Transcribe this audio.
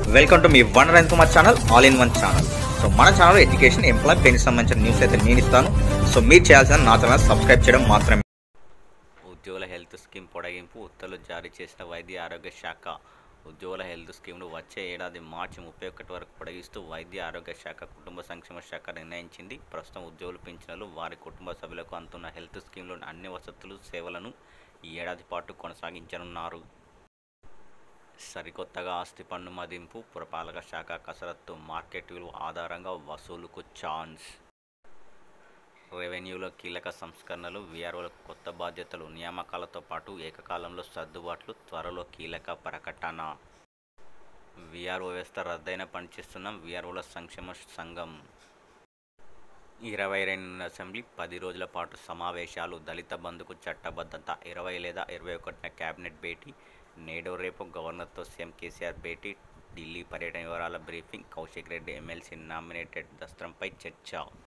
welcome to మీ వన్ రైన్ Kumar channel all in one channel so మన ఛానల్ ఎడ్యుకేషన్ ఎంప్లాయ్ పెన్కి సంబంధించిన న్యూస్ అయితే నేను ఇస్తాను సో మీరు చేయాల్సిన నా ఛానల్ సబ్స్క్రైబ్ చేయడం మాత్రమే ఉద్యోగుల హెల్త్ స్కీమ్ పొడిగింపు ఉత్తర్వులు జారీ చేసిన వైద్య ఆరోగ్య శాఖ ఉద్యోగుల హెల్త్ స్కీమ్ను వచ్చే ఏడాది మార్చి ముప్పై ఒకటి వరకు పొడిగిస్తూ వైద్య ఆరోగ్య శాఖ కుటుంబ సంక్షేమ శాఖ నిర్ణయించింది ప్రస్తుతం ఉద్యోగులు పింఛన్లు వారి కుటుంబ సభ్యులకు అందుతున్న హెల్త్ స్కీమ్లోని అన్ని వసతులు సేవలను ఈ ఏడాది పాటు కొనసాగించనున్నారు సరికొత్తగా ఆస్తి పన్ను మదింపు పురపాలక శాఖ కసరత్తు మార్కెట్ విలువ ఆధారంగా వసూలుకు ఛాన్స్ రెవెన్యూలో కీలక సంస్కరణలు వీఆర్ఓలకు కొత్త బాధ్యతలు నియామకాలతో పాటు ఏకకాలంలో సర్దుబాట్లు త్వరలో కీలక ప్రకటన వీఆర్ఓ వ్యవస్థ రద్దయిన పనిచేస్తున్న వీఆర్ఓల సంక్షేమ సంఘం ఇరవై రెండు అసెంబ్లీ పది రోజుల పాటు సమావేశాలు దళిత బంధుకు చట్టబద్ధత ఇరవై లేదా ఇరవై ఒకటిన కేబినెట్ భేటీ నేడు రేపు గవర్నర్తో సీఎం కేసీఆర్ భేటీ ఢిల్లీ పర్యటన వివరాల briefing Kaushik Reddy MLC nominated దస్త్రంపై చర్చ